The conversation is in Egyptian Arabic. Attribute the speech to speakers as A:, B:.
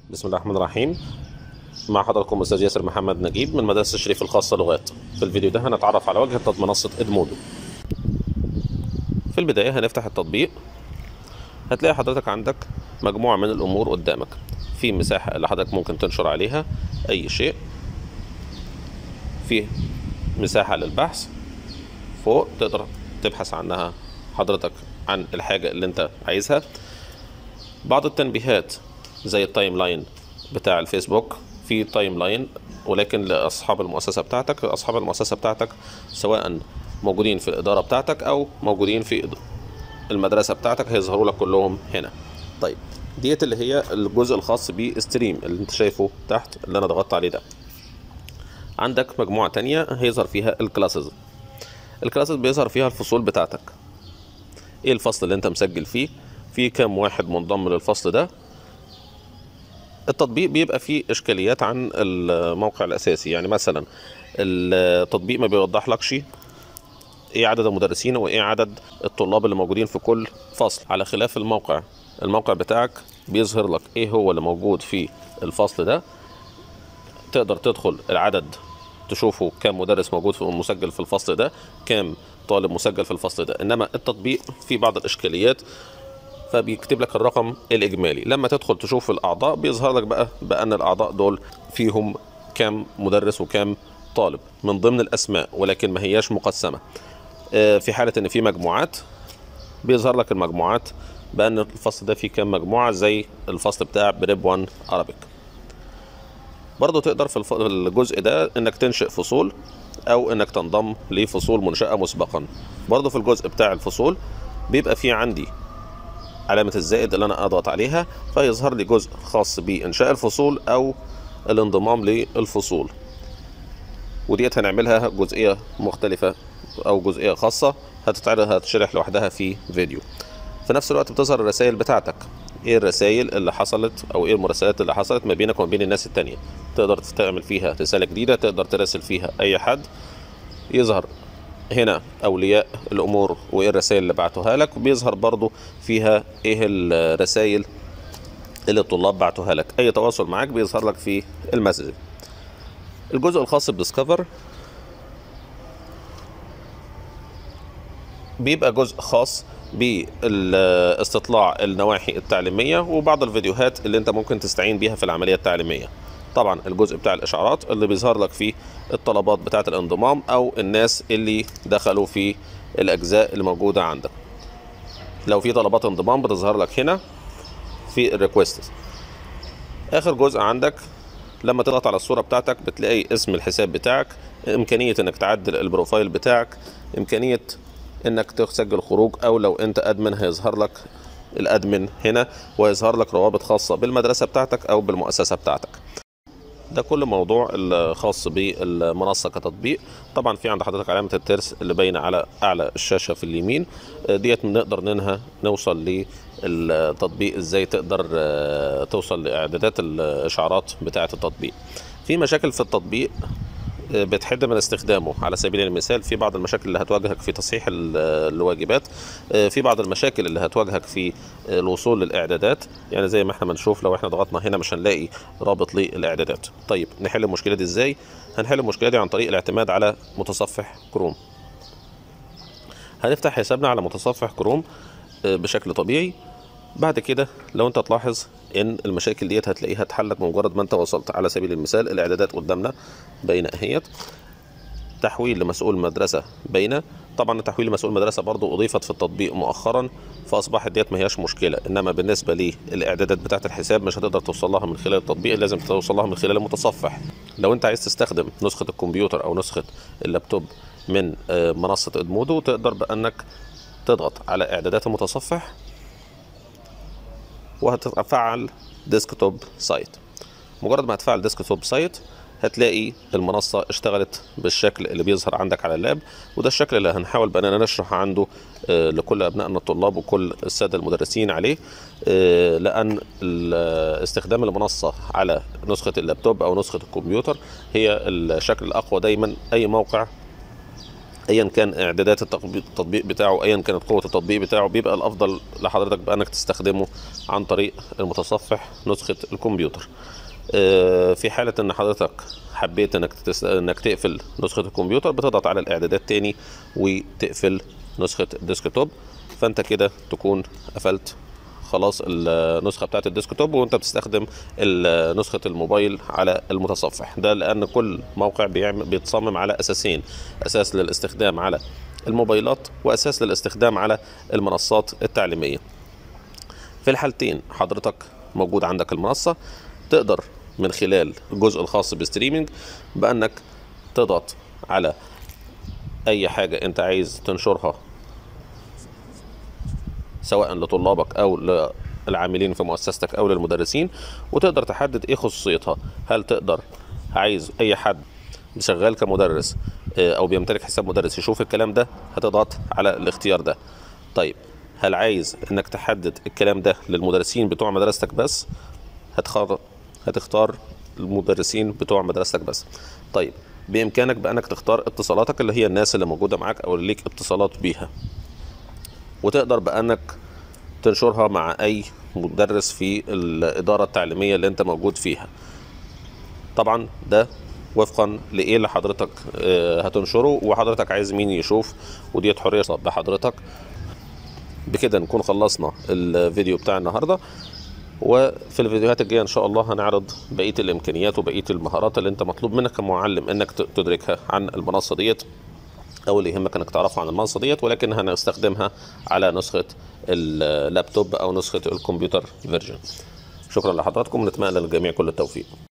A: بسم الله الرحمن الرحيم مع حضراتكم استاذ ياسر محمد نجيب من مدرسه الشريف الخاصه لغات في الفيديو ده هنتعرف على واجهه منصه ادمودو في البدايه هنفتح التطبيق هتلاقي حضرتك عندك مجموعه من الامور قدامك في مساحه اللي حضرتك ممكن تنشر عليها اي شيء في مساحه للبحث فوق تقدر تبحث عنها حضرتك عن الحاجه اللي انت عايزها بعض التنبيهات زي التايم لاين بتاع الفيسبوك في تايم لاين ولكن لاصحاب المؤسسه بتاعتك اصحاب المؤسسه بتاعتك سواء موجودين في الاداره بتاعتك او موجودين في المدرسه بتاعتك هيظهروا لك كلهم هنا طيب ديت اللي هي الجزء الخاص بستريم اللي انت شايفه تحت اللي انا ضغطت عليه ده عندك مجموعه تانية هيظهر فيها الكلاسز الكلاسز بيظهر فيها الفصول بتاعتك ايه الفصل اللي انت مسجل فيه في كام واحد منضم للفصل ده التطبيق بيبقى فيه اشكاليات عن الموقع الاساسي يعني مثلا التطبيق ما بيوضح لكش ايه عدد المدرسين وايه عدد الطلاب اللي موجودين في كل فصل على خلاف الموقع الموقع بتاعك بيظهر لك ايه هو اللي موجود في الفصل ده تقدر تدخل العدد تشوفوا كام مدرس موجود في مسجل في الفصل ده كام طالب مسجل في الفصل ده انما التطبيق فيه بعض الاشكاليات فبيكتب لك الرقم الاجمالي لما تدخل تشوف الاعضاء بيظهر لك بقى بان الاعضاء دول فيهم كام مدرس وكام طالب من ضمن الاسماء ولكن ما هياش مقسمه في حاله ان في مجموعات بيظهر لك المجموعات بان الفصل ده فيه كام مجموعه زي الفصل بتاع بريب 1 عربيك برضه تقدر في الجزء ده انك تنشئ فصول او انك تنضم لفصول منشاه مسبقا برضه في الجزء بتاع الفصول بيبقى في عندي علامة الزائد اللي أنا أضغط عليها فيظهر لي جزء خاص بإنشاء الفصول أو الانضمام للفصول وديت هنعملها جزئية مختلفة أو جزئية خاصة هتتعرض هتشرح لوحدها في فيديو في نفس الوقت بتظهر الرسائل بتاعتك ايه الرسائل اللي حصلت او ايه المراسلات اللي حصلت ما بينك وما بين الناس التانية تقدر تعمل فيها رسالة جديدة تقدر تراسل فيها اي حد يظهر هنا اولياء الامور وايه الرسائل اللي بعتوها لك وبيظهر برضو فيها ايه الرسائل اللي الطلاب بعتوها لك اي تواصل معاك بيظهر لك في المسج الجزء الخاص بديسكفر بيبقى جزء خاص باستطلاع النواحي التعليمية وبعض الفيديوهات اللي انت ممكن تستعين بيها في العملية التعليمية طبعا الجزء بتاع الاشعارات اللي بيظهر لك فيه الطلبات بتاعه الانضمام او الناس اللي دخلوا في الاجزاء اللي موجوده عندك لو في طلبات انضمام بتظهر لك هنا في الريكوست اخر جزء عندك لما تضغط على الصوره بتاعتك بتلاقي اسم الحساب بتاعك امكانيه انك تعدل البروفايل بتاعك امكانيه انك تسجل خروج او لو انت ادمن هيظهر لك الادمن هنا ويظهر لك روابط خاصه بالمدرسه بتاعتك او بالمؤسسه بتاعتك ده كل موضوع الخاص بالمنصه كتطبيق طبعا في عند حضرتك علامه الترس اللي باينه على اعلى الشاشه في اليمين ديت نقدر منها نوصل للتطبيق ازاي تقدر توصل لاعدادات الاشعارات بتاعه التطبيق في مشاكل في التطبيق بتحد من استخدامه على سبيل المثال في بعض المشاكل اللي هتواجهك في تصحيح الواجبات في بعض المشاكل اللي هتواجهك في الوصول للاعدادات يعني زي ما احنا بنشوف لو احنا ضغطنا هنا مش هنلاقي رابط للاعدادات طيب نحل المشكله دي ازاي هنحل المشكله دي عن طريق الاعتماد على متصفح كروم هنفتح حسابنا على متصفح كروم بشكل طبيعي بعد كده لو انت تلاحظ ان المشاكل ديت هتلاقيها اتحلت بمجرد ما انت وصلت على سبيل المثال الاعدادات قدامنا باينه اهيت تحويل لمسؤول مدرسه باينه طبعا تحويل لمسؤول مدرسه برضو اضيفت في التطبيق مؤخرا فاصبحت ديت ما هياش مشكله انما بالنسبه للاعدادات بتاعه الحساب مش هتقدر توصل لها من خلال التطبيق لازم توصل لها من خلال المتصفح لو انت عايز تستخدم نسخه الكمبيوتر او نسخه اللابتوب من منصه ادمودو تقدر بانك تضغط على اعدادات المتصفح وهتفعل ديسكتوب سايت مجرد ما هتفعل ديسكتوب سايت هتلاقي المنصة اشتغلت بالشكل اللي بيظهر عندك على اللاب وده الشكل اللي هنحاول بأننا نشرح عنده لكل أبنائنا الطلاب وكل السادة المدرسين عليه لأن استخدام المنصة على نسخة اللابتوب أو نسخة الكمبيوتر هي الشكل الأقوى دايما أي موقع ايا كان اعدادات التطبيق التطبيق بتاعه ايا كانت قوه التطبيق بتاعه بيبقى الافضل لحضرتك بانك تستخدمه عن طريق المتصفح نسخه الكمبيوتر آه، في حاله ان حضرتك حبيت انك تس... انك تقفل نسخه الكمبيوتر بتضغط على الاعدادات تاني وتقفل نسخه الديسكتوب فانت كده تكون قفلت خلاص النسخه بتاعت الديسكتوب وانت بتستخدم ال- نسخه الموبايل على المتصفح ده لان كل موقع بيعمل بيتصمم على اساسين اساس للاستخدام على الموبايلات واساس للاستخدام على المنصات التعليميه في الحالتين حضرتك موجود عندك المنصه تقدر من خلال الجزء الخاص بالستريمينج بانك تضغط على اي حاجه انت عايز تنشرها سواء لطلابك او للعاملين في مؤسستك او للمدرسين وتقدر تحدد ايه خصوصيتها هل تقدر عايز اي حد شغال كمدرس آه، او بيمتلك حساب مدرس يشوف الكلام ده هتضغط على الاختيار ده طيب هل عايز انك تحدد الكلام ده للمدرسين بتوع مدرستك بس هتختار هتختار المدرسين بتوع مدرستك بس طيب بامكانك بانك تختار اتصالاتك اللي هي الناس اللي موجوده معاك او اللي ليك اتصالات بيها وتقدر بانك تنشرها مع اي مدرس في الاداره التعليميه اللي انت موجود فيها طبعا ده وفقا لايه اللي حضرتك آه، هتنشره وحضرتك عايز مين يشوف وديت حريه بحضرتك بكده نكون خلصنا الفيديو بتاع النهارده وفي الفيديوهات الجايه ان شاء الله هنعرض بقيه الامكانيات وبقيه المهارات اللي انت مطلوب منك كمعلم انك ت- تدركها عن المنصه ديت او اللي يهمك انك تعرفه عن المنصه ديت ولكن هنستخدمها على نسخه اللابتوب او نسخه الكمبيوتر فيرجن شكرا لحضراتكم ونتمنى للجميع كل التوفيق